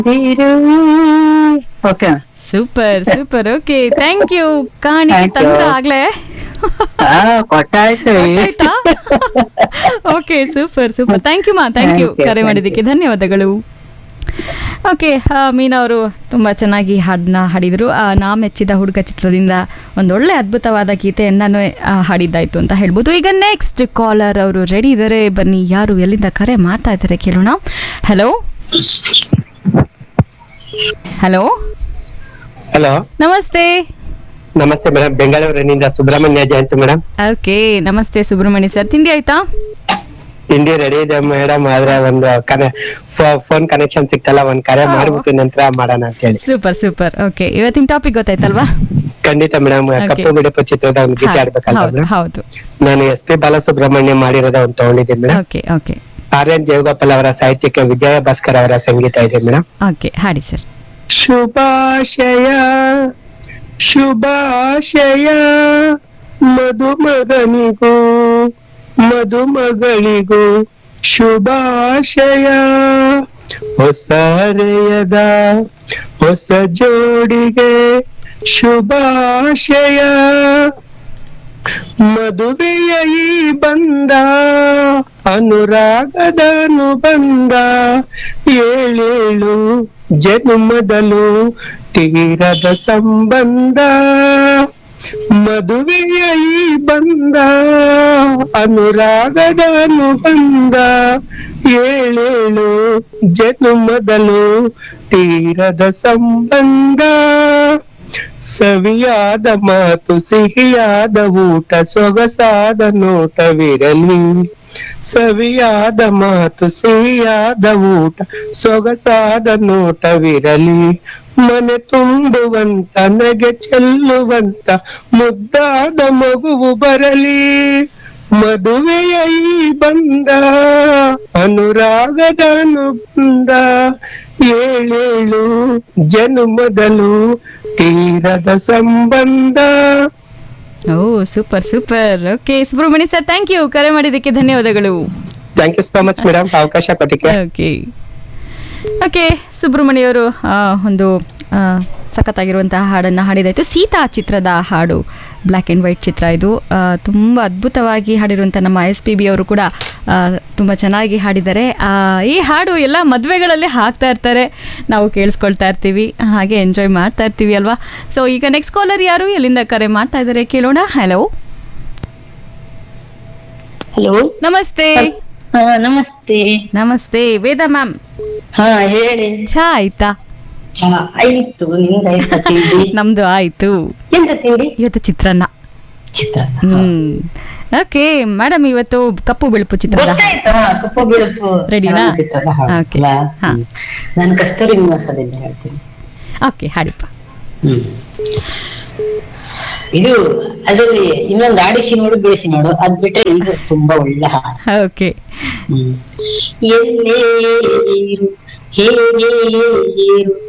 Okay super super okay thank you ಕಾಣಿಕೆ Thank you. ತಂದ್ರ ಆಗ್ಲೇ ಹಾ ಕೊಟ್ಟಾಯ್ತು ಆಯ್ತಾ okay super super thank you ಮಾ ಥ್ಯಾಂಕ್ ಯು Thank you, ಕರೆ thank ಮಾಡಿದ್ದಕ್ಕೆ ಧನ್ಯವಾದಗಳು ಓಕೆ ಮೀನಾ ಅವರು ತುಂಬ ಚೆನ್ನಾಗಿ ಹಾಡನ್ನ ಹಾಡಿದರು ಆ, ನಾ ಮೆಚ್ಚಿದ ಹುಡುಗ ಚಿತ್ರದಿಂದ ಒಂದೊಳ್ಳೆ ಅದ್ಭುತವಾದ ಗೀತೆಯನ್ನು ಹಾಡಿದ್ದಾಯ್ತು ಅಂತ ಹೇಳ್ಬೋದು ಈಗ ನೆಕ್ಸ್ಟ್ ಕಾಲರ್ ಅವರು ರೆಡಿ ಇದ್ದಾರೆ ಬನ್ನಿ ಯಾರು ಎಲ್ಲಿಂದ ಕರೆ ಮಾಡ್ತಾ ಇದ್ದಾರೆ ಕೇಳೋಣ ಹಲೋ ಹಲೋ ಹಲೋ ನಮಸ್ತೆ ನಮಸ್ತೆ ಮೇಡಮ್ ಬೆಂಗಳೂರಿನಿಂದ ಸುಬ್ರಹ್ಮಣ್ಯ ಜಯಂತ್ ಮೇಡಮ್ ಓಕೆ ನಮಸ್ತೆ ಸುಬ್ರಹ್ಮಣ್ಯ ಸರ್ ತಿಂಡಿ ಆಯ್ತಾ ತಿಂಡಿ ರೆಡಿ ಇದೆ ಮೇಡಮ್ ಆದ್ರೆ ಒಂದು ಕನೆ ಫೋನ್ ಕನೆಕ್ಷನ್ ಸಿಕ್ತಲ್ಲ ಒಂದ್ ಕರೆ ಮಾಡ್ಬಿಟ್ಟು ನಂತರ ಮಾಡೋಣ ಅಂತ ಹೇಳಿ ಸೂಪರ್ ಸೂಪರ್ ಓಕೆ ಇವತ್ತಿನ ಟಾಪಿಕ್ ಗೊತ್ತಾಯ್ತಲ್ವಾ ಖಂಡಿತ ಮೇಡಮ್ Okay. ಕಪ್ಪು ಬಿಡುಪು ಚಿತ್ರದ ಒಂದು ಗೀತೆ ಹೌದು, ಆಡ್ಬೇಕಲ್ಲ ಹೌದು ಮೇಡಮ್ ಹೌದು ನಾನು ಎಸ್ ಪಿ ಬಾಲಸುಬ್ರಹ್ಮಣ್ಯ ಮಾಡಿರೋದ ಒಂದು ತಗೊಂಡಿದ್ದೀನಿ madam okay okay R N Jayagopal ಅವರ ಸಾಹಿತ್ಯಕ್ಕೆ ವಿಜಯ ಭಾಸ್ಕರ್ ಅವರ ಸಂಗೀತ ಇದೆ ಮೇಡಮ್ ಓಕೆ ಹಾಡಿ ಸರ್ ಶುಭಾಶಯ ಶುಭಾಶಯ ಮಧುಮಗನಿಗೂ ಮಧುಮಗಳಿಗೂ ಶುಭಾಶಯ ಹೊಸ ಹರೆಯದ ಹೊಸ ಜೋಡಿಗೆ ಶುಭಾಶಯ ಮದುವೆಯ ಈ ಬಂದ ಅನುರಾಗದ ಅನುಬಂಧ ಏಳೇಳು ಜನ್ಮದಲು ತೀರದ ಸಂಬಂಧ ಮದುವೆಯ ಈ ಬಂದ ಅನುರಾಗದ ಅನುಬಂಧ ಏಳೇಳು ಜನ್ಮದಲು ತೀರದ ಸಂಬಂಧ ಸವಿಯಾದ ಮಾತು ಸಿಹಿಯಾದ ಊಟ ಸೊಗಸಾದ ನೋಟವಿರಲಿ ಸವಿಯಾದ ಮಾತು ಸಿಹಿಯಾದ ಊಟ ಸೊಗಸಾದ ನೋಟವಿರಲಿ ಮನೆ ತುಂಬುವಂತ ನಗೆ ಚೆಲ್ಲುವಂತ ಮುದ್ದಾದ ಮಗುವು ಬರಲಿ ಮದುವೆಯ ಈ ಬಂದ ಅನುರಾಗದ ಅನುಬಂಧ ಏಳೇಳು ಜನ್ಮದಲು ತೀರದ ಸಂಬಂಧ ಓ super super okay Subrahmanya sir thank you ಕರೆ ಮಾಡಿದ್ದಕ್ಕೆ ಧನ್ಯವಾದಗಳು thank you so much madam ಅವಕಾಶ ಕೊಟ್ಟಿಗೆ ಓಕೆ ಓಕೆ ಸುಬ್ರಹ್ಮಣ್ಯ ಅವರು ಆ, ಒಂದು ಆ, ಸಖತ್ತಾಗಿರುವಂತಹ ಹಾಡನ್ನು ಹಾಡಿದಾಯಿತು ಸೀತಾ ಚಿತ್ರದ ಹಾಡು ಬ್ಲ್ಯಾಕ್ ಆ್ಯಂಡ್ ವೈಟ್ ಚಿತ್ರ ಇದು ಆ, ತುಂಬ ಅದ್ಭುತವಾಗಿ ಹಾಡಿರುವಂಥ ನಮ್ಮ ಎಸ್ ಪಿ ಬಿ ಅವರು ಕೂಡ ಆ, ತುಂಬ ಚೆನ್ನಾಗಿ ಹಾಡಿದ್ದಾರೆ ಆ, ಈ ಹಾಡು ಎಲ್ಲ ಮದುವೆಗಳಲ್ಲಿ ಹಾಕ್ತಾ ಇರ್ತಾರೆ ನಾವು ಕೇಳಿಸ್ಕೊಳ್ತಾ ಇರ್ತೀವಿ ಹಾಗೆ ಎಂಜಾಯ್ ಮಾಡ್ತಾ ಇರ್ತೀವಿ ಅಲ್ವಾ ಸೊ ಈಗ ನೆಕ್ಸ್ಟ್ ಕಾಲರ್ ಯಾರು ಎಲ್ಲಿಂದ ಕರೆ ಮಾಡ್ತಾ ಇದ್ದಾರೆ ಕೇಳೋಣ ಹಲೋ ಹಲೋ ನಮಸ್ತೆ ಹಾ ನಮಸ್ತೆ ನಮಸ್ತೆ ವೇದ ಮ್ಯಾಮ್ ಹಾ ಹೇಳಿ ಚಾ ಆಯ್ತಾ ಹಾ ಆಯ್ತು ನಿಮ್ದು ಆಯ್ತಾ ತಿಂಡಿ ನಮ್ದು ಆಯ್ತು ಎಂತ ತಿಂಡಿ ಇವತ್ತು ಚಿತ್ರಾನ್ನ ಚಿತ್ರಾನ್ನ ಹ್ಮ್ ಓಕೆ ಮೇಡಮ್ ಇವತ್ತು ಕಪ್ಪು ಬಿಳುಪು ಚಿತ್ರದ ಗೊತ್ತಾಯ್ತಾ ಕಪ್ಪು ಬಿಳುಪು ರೆಡಿನಾ? ಚೆನ್ನಾಗಿ ಚಿತ್ರಾನ್ನ Okay. ಹಾಕಿಲ್ಲ ಹಾ. ನಾನು ಕಸ್ತೂರಿ ನಿವಾಸದಿಂದ ಹೇಳ್ತೀನಿ ಓಕೆ ಹಾಡಿಪ್ಪ ಹ್ಮ್ ಇದು ಅದರಲ್ಲಿ ಇನ್ನೊಂದು ಆಡಿಸಿ ನೋಡು ಬೇಯಿಸಿ ನೋಡು ಅದ್ ಬಿಟ್ರೆ ಇದು ತುಂಬಾ ಒಳ್ಳೆ ಹಾಡು ಓಕೆ ಹ್ಮ್. ಎಲ್ಲೇ ಇರು ಹೇಗೆ ಇರು